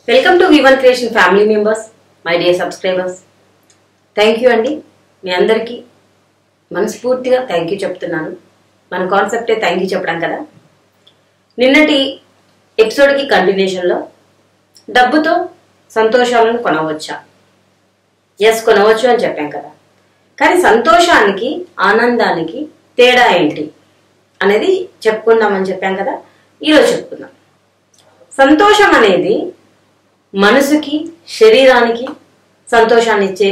welcome to Vivan creation family members my dear subscribers thank you అండి మీ అందరికీ మనస్ఫూర్తిగా థ్యాంక్ యూ చెప్తున్నాను మన కాన్సెప్టే థ్యాంక్ యూ చెప్పడం కదా నిన్నటి ఎపిసోడ్కి కంటిన్యూషన్లో డబ్బుతో సంతోషాలను కొనవచ్చా ఎస్ కొనవచ్చు అని చెప్పాం కదా కానీ సంతోషానికి ఆనందానికి తేడా ఏంటి అనేది చెప్పుకుందామని చెప్పాం కదా ఈరోజు చెప్పుకుందాం సంతోషం అనేది మనసుకి శరీరానికి సంతోషాన్ని ఇచ్చే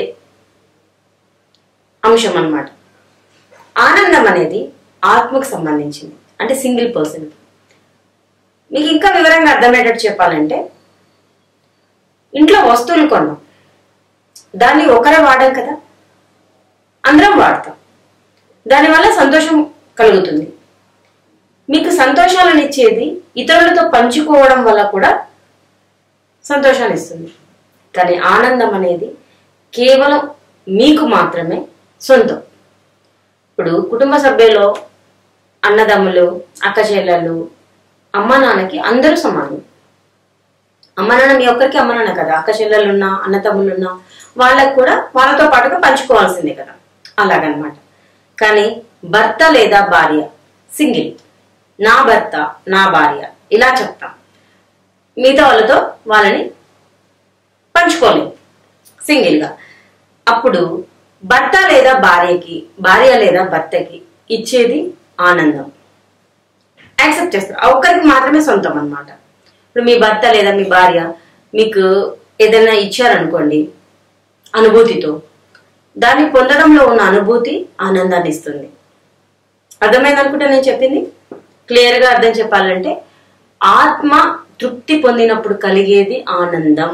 అంశం అన్నమాట ఆనందం అనేది ఆత్మకు సంబంధించింది అంటే సింగిల్ పర్సన్ మీకు ఇంకా వివరంగా అర్థమయ్యేటట్టు చెప్పాలంటే ఇంట్లో వస్తువులు కొన్నాం దాన్ని ఒకరే వాడాం కదా అందరం వాడతాం దానివల్ల సంతోషం కలుగుతుంది మీకు సంతోషాలను ఇచ్చేది ఇతరులతో పంచుకోవడం వల్ల కూడా సంతోషాన్ని ఇస్తుంది కానీ ఆనందం అనేది కేవలం మీకు మాత్రమే సొంతం ఇప్పుడు కుటుంబ సభ్యులు అన్నదమ్ములు అక్క చెల్లెళ్ళు అమ్మ నాన్నకి అందరూ సమానం అమ్మ నాన్న మీ ఒక్కరికి అమ్మ నాన్న కదా అక్క చెల్లెలున్నా అన్నతమ్ములున్నా వాళ్ళకు కూడా వాళ్ళతో పాటుగా పంచుకోవాల్సిందే కదా అలాగనమాట కానీ భర్త లేదా భార్య సింగిల్ నా భర్త నా భార్య ఇలా చెప్తాం మిగతా వాళ్ళతో వాళ్ళని పంచుకోలేము సింగిల్గా అప్పుడు భర్త లేదా భార్యకి భార్య లేదా భర్తకి ఇచ్చేది ఆనందం యాక్సెప్ట్ చేస్తారు ఆ ఒక్కరికి మాత్రమే సొంతం అన్నమాట ఇప్పుడు మీ భర్త లేదా మీ భార్య మీకు ఏదైనా ఇచ్చారనుకోండి అనుభూతితో దాన్ని పొందడంలో ఉన్న అనుభూతి ఆనందాన్ని ఇస్తుంది అర్థమైంది అనుకుంటే నేను చెప్పింది క్లియర్ గా అర్థం చెప్పాలంటే ఆత్మ తృప్తి పొందినప్పుడు కలిగేది ఆనందం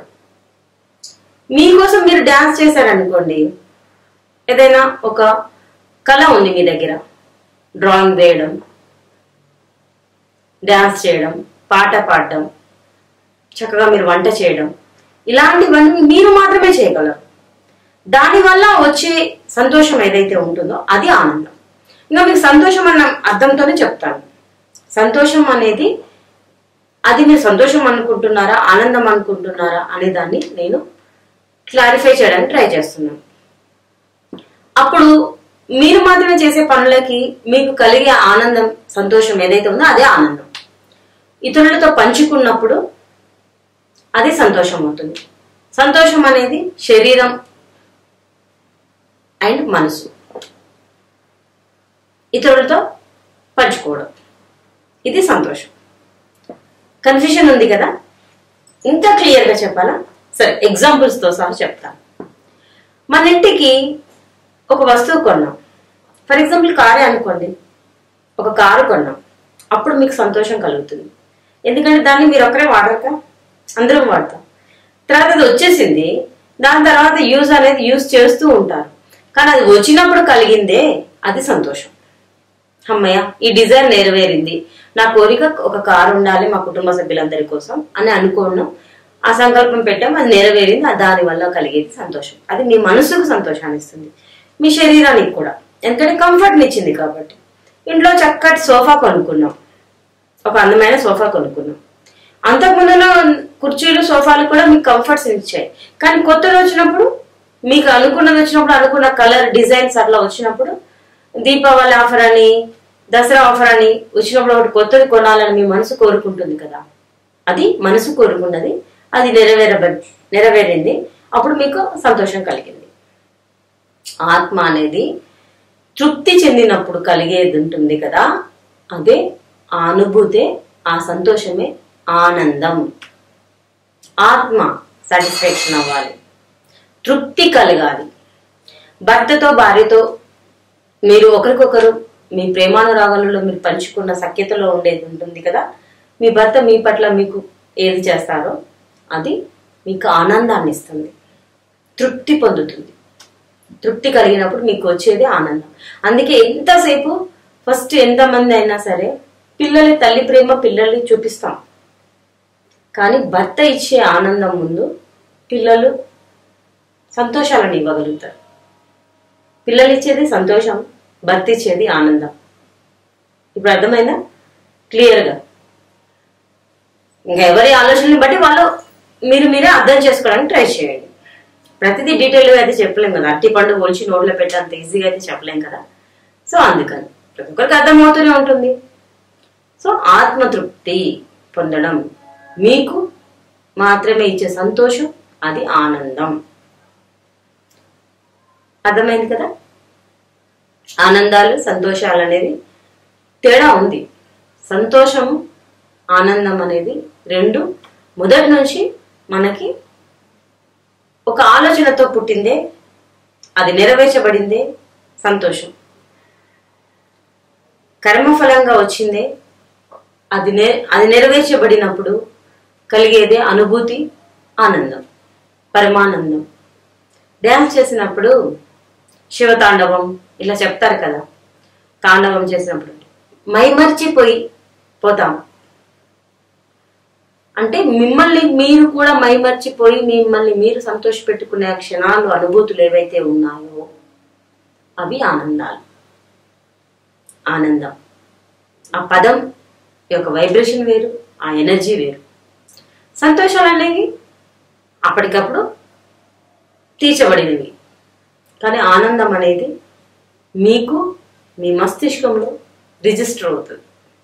మీకోసం మీరు డాన్స్ చేశారనుకోండి ఏదైనా ఒక కళ ఉంది మీ దగ్గర డ్రాయింగ్ వేయడం డాన్స్ చేయడం పాట పాడడం చక్కగా మీరు వంట చేయడం ఇలాంటివన్నీ మీరు మాత్రమే చేయగలరు దానివల్ల వచ్చే సంతోషం ఏదైతే ఉంటుందో అది ఆనందం ఇంకా మీకు సంతోషం అన్న అర్థంతోనే చెప్తాను సంతోషం అనేది అది మీరు సంతోషం అనుకుంటున్నారా ఆనందం అనుకుంటున్నారా అనే దాన్ని నేను క్లారిఫై చేయడానికి ట్రై చేస్తున్నాను అప్పుడు మీరు మాత్రమే చేసే పనులకి మీకు కలిగే ఆనందం సంతోషం ఏదైతే ఉందో అదే ఆనందం ఇతరులతో పంచుకున్నప్పుడు అది సంతోషం అవుతుంది సంతోషం అనేది శరీరం అండ్ మనసు ఇతరులతో పంచుకోవడం ఇది సంతోషం కన్ఫ్యూషన్ ఉంది కదా ఇంకా క్లియర్గా చెప్పాలా సరే ఎగ్జాంపుల్స్తో సహా చెప్తాను మన ఇంటికి ఒక వస్తువు కొన్నాం ఫర్ ఎగ్జాంపుల్ కారే అనుకోండి ఒక కారు కొన్నాం అప్పుడు మీకు సంతోషం కలుగుతుంది ఎందుకంటే దాన్ని మీరు ఒక్కరే వాడరక అందరం వాడతాం తర్వాత అది వచ్చేసింది దాని తర్వాత యూజ్ అనేది యూజ్ చేస్తూ ఉంటారు కానీ అది వచ్చినప్పుడు కలిగిందే అది సంతోషం అమ్మయ్య ఈ డిజైన్ నెరవేరింది నా కోరిక ఒక కారు ఉండాలి మా కుటుంబ సభ్యులందరి కోసం అని అనుకున్నాం ఆ సంకల్పం పెట్టాం అది నెరవేరింది అది దాని వల్ల కలిగేది సంతోషం అది మీ మనసుకు సంతోషాన్ని ఇస్తుంది మీ శరీరానికి కూడా ఎందుకంటే కంఫర్ట్ని ఇచ్చింది కాబట్టి ఇంట్లో చక్కటి సోఫా కొనుక్కున్నాం ఒక అందమైన సోఫా కొనుక్కున్నాం అంతకుముందులో కుర్చీలు సోఫాలు కూడా మీకు కంఫర్ట్స్ ఇచ్చాయి కానీ కొత్తది వచ్చినప్పుడు మీకు అనుకున్నది వచ్చినప్పుడు అనుకున్న కలర్ డిజైన్స్ అట్లా వచ్చినప్పుడు దీపావళి ఆఫర్ అని దసరా ఆఫర్ అని వచ్చినప్పుడు ఒకటి కొత్తది కొనాలని మీ మనసు కోరుకుంటుంది కదా అది మనసు కోరుకున్నది అది నెరవేరబ నెరవేరింది అప్పుడు మీకు సంతోషం కలిగింది ఆత్మ అనేది తృప్తి చెందినప్పుడు కలిగేది ఉంటుంది కదా అదే ఆ అనుభూతే ఆ సంతోషమే ఆనందం ఆత్మ సాటిస్ఫాక్షన్ అవ్వాలి తృప్తి కలగాలి భర్తతో భార్యతో మీరు ఒకరికొకరు మీ ప్రేమానురాగాలలో మీరు పంచుకున్న సఖ్యతలో ఉండేది ఉంటుంది కదా మీ భర్త మీ పట్ల మీకు ఏది చేస్తారో అది మీకు ఆనందాన్ని ఇస్తుంది తృప్తి పొందుతుంది తృప్తి కలిగినప్పుడు మీకు వచ్చేది ఆనందం అందుకే ఎంతసేపు ఫస్ట్ ఎంతమంది అయినా సరే పిల్లలి తల్లి ప్రేమ పిల్లల్ని చూపిస్తాం కానీ భర్త ఇచ్చే ఆనందం ముందు పిల్లలు సంతోషాలను ఇవ్వగలుగుతారు పిల్లలు ఇచ్చేది సంతోషం భర్త ఇచ్చేది ఆనందం ఇప్పుడు అర్థమైందా క్లియర్గా ఇంకా ఎవరి ఆలోచనని బట్టి వాళ్ళు మీరు మీరే అర్థం చేసుకోవడానికి ట్రై చేయండి ప్రతిదీ డీటెయిల్గా అయితే చెప్పలేం కదా అట్టి పండు ఒలిచి నోట్లో పెట్టి అంత ఈజీగా అయితే చెప్పలేం కదా సో అందుకని ప్రతి ఒక్కరికి అర్థమవుతూనే ఉంటుంది సో ఆత్మతృప్తి పొందడం మీకు మాత్రమే ఇచ్చే సంతోషం అది ఆనందం అర్థమైంది కదా ఆనందాలు సంతోషాలు అనేది తేడా ఉంది సంతోషం ఆనందం అనేది రెండు మొదటి నుంచి మనకి ఒక ఆలోచనతో పుట్టిందే అది నెరవేర్చబడిందే సంతోషం కర్మఫలంగా వచ్చిందే అది నె అది నెరవేర్చబడినప్పుడు కలిగేదే అనుభూతి ఆనందం పరమానందం డ్యాన్స్ చేసినప్పుడు శివతాండవం ఇలా చెప్తారు కదా తాండవం చేసినప్పుడు మైమర్చిపోయి పోతాం అంటే మిమ్మల్ని మీరు కూడా మైమర్చిపోయి మిమ్మల్ని మీరు సంతోష పెట్టుకునే క్షణాలు అనుభూతులు ఏవైతే ఉన్నాయో అవి ఆనందాలు ఆనందం ఆ పదం యొక్క వైబ్రేషన్ వేరు ఆ ఎనర్జీ వేరు సంతోషాలు అనేవి అప్పటికప్పుడు తీర్చబడినవి కానీ ఆనందం అనేది మీకు మీ మస్తిష్కంలో రిజిస్టర్ అవుతుంది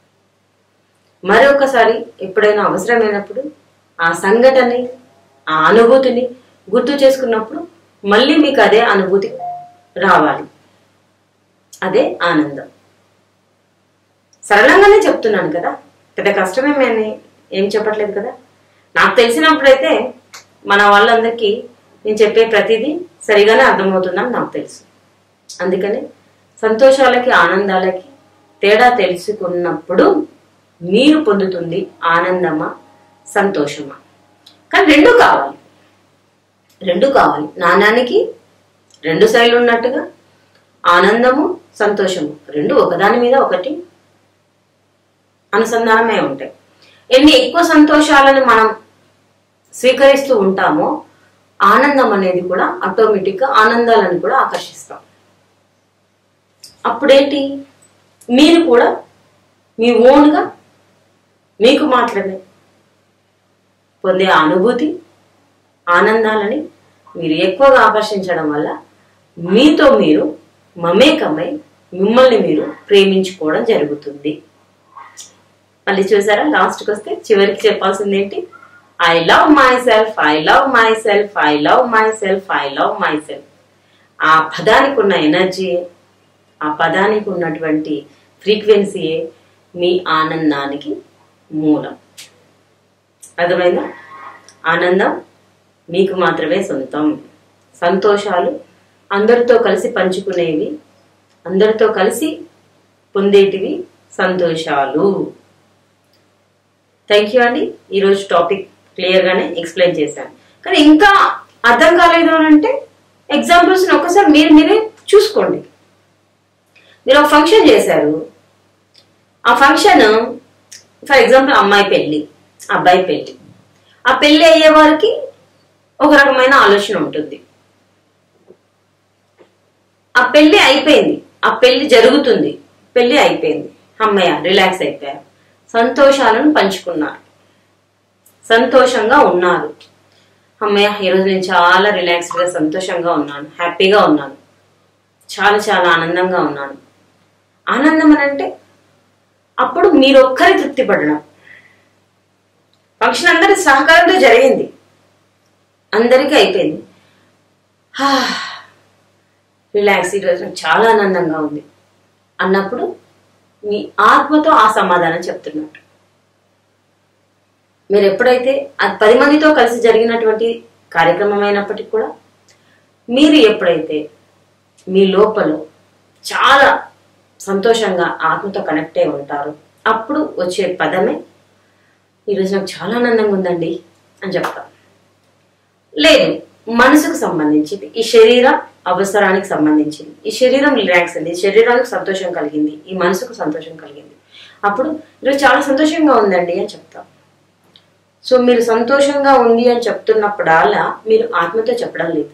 మరొకసారి ఎప్పుడైనా అవసరమైనప్పుడు ఆ సంఘటనని ఆ అనుభూతిని గుర్తు చేసుకున్నప్పుడు మళ్ళీ మీకు అదే అనుభూతి రావాలి అదే ఆనందం సరళంగానే చెప్తున్నాను కదా పెద్ద కష్టమేమని ఏం చెప్పట్లేదు కదా నాకు తెలిసినప్పుడైతే మన వాళ్ళందరికీ నేను చెప్పే ప్రతిదీ సరిగానే అర్థమవుతుందని నాకు తెలుసు అందుకని సంతోషాలకి ఆనందాలకి తేడా తెలుసుకున్నప్పుడు మీరు పొందుతుంది ఆనందమా సంతోషమా కానీ రెండు కావాలి రెండు కావాలి నాణానికి రెండు శైలు ఉన్నట్టుగా ఆనందము సంతోషము రెండు ఒకదాని మీద ఒకటి అనుసంధానమే ఉంటాయి ఎన్ని ఎక్కువ సంతోషాలను మనం స్వీకరిస్తూ ఉంటామో ఆనందం అనేది కూడా ఆటోమేటిక్గా ఆనందాలను కూడా ఆకర్షిస్తాం అప్పుడేంటి మీరు కూడా మీ ఓన్గా మీకు మాత్రమే పొందే ఆ అనుభూతి ఆనందాలని మీరు ఎక్కువగా ఆకర్షించడం వల్ల మీతో మీరు మమేకమై మిమ్మల్ని మీరు ప్రేమించుకోవడం జరుగుతుంది మళ్ళీ చూసారా లాస్ట్కి వస్తే చివరికి చెప్పాల్సింది ఏంటి I love myself I love myself I love myself I love myself ఆ పదానికి ఉన్న ఎనర్జీ ఆ పదానికి ఉన్నటువంటి ఫ్రీక్వెన్సీయే మీ ఆనందానికి మూలం అర్థమైందా ఆనందం మీకు మాత్రమే సొంతం సంతోషాలు అందరితో కలిసి పంచుకునేవి అందరితో కలిసి పొందేటివి సంతోషాలు థ్యాంక్ యూ అండి ఈరోజు టాపిక్ క్లియర్గానే ఎక్స్ప్లెయిన్ చేశాను కానీ ఇంకా అర్థం కాలేదు అని అంటే ఎగ్జాంపుల్స్ ఒక్కసారి మీరు మీరే చూసుకోండి మీరు ఒక ఫంక్షన్ చేశారు ఆ ఫంక్షన్ ఫర్ ఎగ్జాంపుల్ అమ్మాయి పెళ్ళి అబ్బాయి పెళ్ళి ఆ పెళ్ళి అయ్యే వారికి ఒక రకమైన ఆలోచన ఉంటుంది ఆ పెళ్లి అయిపోయింది ఆ పెళ్లి జరుగుతుంది పెళ్లి అయిపోయింది అమ్మయ్య రిలాక్స్ అయిపోయారు సంతోషాలను పంచుకున్నారు సంతోషంగా ఉన్నారు అమ్మయ్య ఈరోజు నేను చాలా రిలాక్స్డ్గా సంతోషంగా ఉన్నాను హ్యాపీగా ఉన్నాను చాలా చాలా ఆనందంగా ఉన్నాను ఆనందం అని అంటే అప్పుడు మీరు ఒక్కరి తృప్తి పడడం ఫంక్షన్ అందరి సహకారంతో జరిగింది అందరికీ అయిపోయింది హా, రిలాక్స్ ఈరోజు నాకు చాలా ఆనందంగా ఉంది అన్నప్పుడు మీ ఆత్మతో ఆ సమాధానం చెప్తున్నట్టు మీరు ఎప్పుడైతే అది పది మందితో కలిసి జరిగినటువంటి కార్యక్రమం అయినప్పటికీ కూడా మీరు ఎప్పుడైతే మీ లోపల చాలా సంతోషంగా ఆత్మతో కనెక్ట్ అయి ఉంటారు అప్పుడు వచ్చే పదమే ఈరోజు నాకు చాలా ఆనందంగా ఉందండి అని చెప్తాం లేదు మనసుకు సంబంధించింది ఈ శరీర అవసరానికి సంబంధించింది ఈ శరీరం రిలాక్స్ అయింది ఈ శరీరానికి సంతోషం కలిగింది ఈ మనసుకు సంతోషం కలిగింది అప్పుడు ఈరోజు చాలా సంతోషంగా ఉందండి అని చెప్తాం సో మీరు సంతోషంగా ఉంది అని చెప్తున్నప్పుడల్లా మీరు ఆత్మతో చెప్పడం లేదు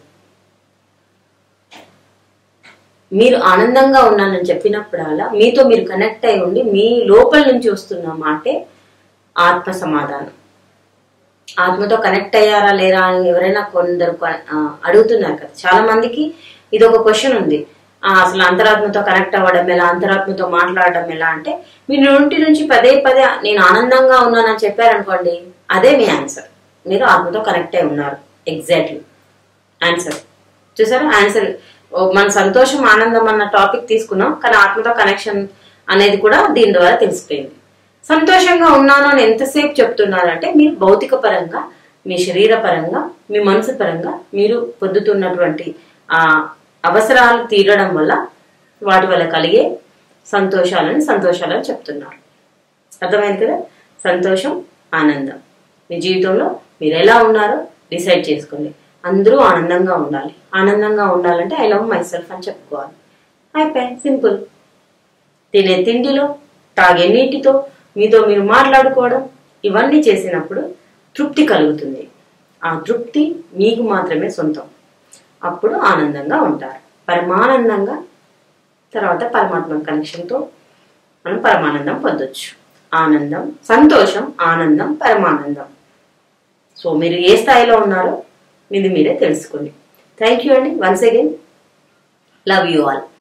మీరు ఆనందంగా ఉన్నానని చెప్పినప్పుడల్లా మీతో మీరు కనెక్ట్ అయి ఉండి మీ లోపల నుంచి వస్తున్న మాటే ఆత్మ సమాధానం ఆత్మతో కనెక్ట్ అయ్యారా లేరా అని ఎవరైనా కొందరు కొ- ఆ, అడుగుతున్నారు కదా చాలా మందికి ఇది ఒక క్వశ్చన్ ఉంది ఆ, అసలు అంతరాత్మతో కనెక్ట్ అవ్వడం ఎలా అంతరాత్మతో మాట్లాడడం ఎలా అంటే మీ నోటి నుంచి పదే పదే నేను ఆనందంగా ఉన్నానని చెప్పారనుకోండి అదే మీ ఆన్సర్ మీరు ఆత్మతో కనెక్ట్ అయి ఉన్నారు ఎగ్జాక్ట్లీ ఆన్సర్ చూసారా ఆన్సర్ ఓ, మన సంతోషం ఆనందం అన్న టాపిక్ తీసుకున్నాం కానీ ఆత్మతో కనెక్షన్ అనేది కూడా దీని ద్వారా తెలిసిపోయింది సంతోషంగా ఉన్నాను అని ఎంతసేపు చెప్తున్నారంటే మీరు భౌతిక పరంగా మీ శరీర పరంగా మీ మనసు పరంగా మీరు పొందుతున్నటువంటి ఆ అవసరాలు తీరడం వల్ల వాటి వల్ల కలిగే సంతోషాలని సంతోషాలని చెప్తున్నారు అర్థమైంది కదా సంతోషం ఆనందం మీ జీవితంలో మీరు ఎలా ఉన్నారో డిసైడ్ చేసుకోండి అందరూ ఆనందంగా ఉండాలి ఆనందంగా ఉండాలంటే ఐ లవ్ మై సెల్ఫ్ అని చెప్పుకోవాలి అయిపోయి సింపుల్ తినే తిండిలో తాగే నీటితో మీతో మీరు మాట్లాడుకోవడం ఇవన్నీ చేసినప్పుడు తృప్తి కలుగుతుంది ఆ తృప్తి మీకు మాత్రమే సొంతం అప్పుడు ఆనందంగా ఉంటారు పరమానందంగా తర్వాత పరమాత్మ కనెక్షన్తో మనం పరమానందం పొందొచ్చు ఆనందం సంతోషం ఆనందం పరమానందం సో మీరు ఏ స్థాయిలో ఉన్నారో ఇది మీరే తెలుసుకోండి థ్యాంక్ యూ అండి once again love you all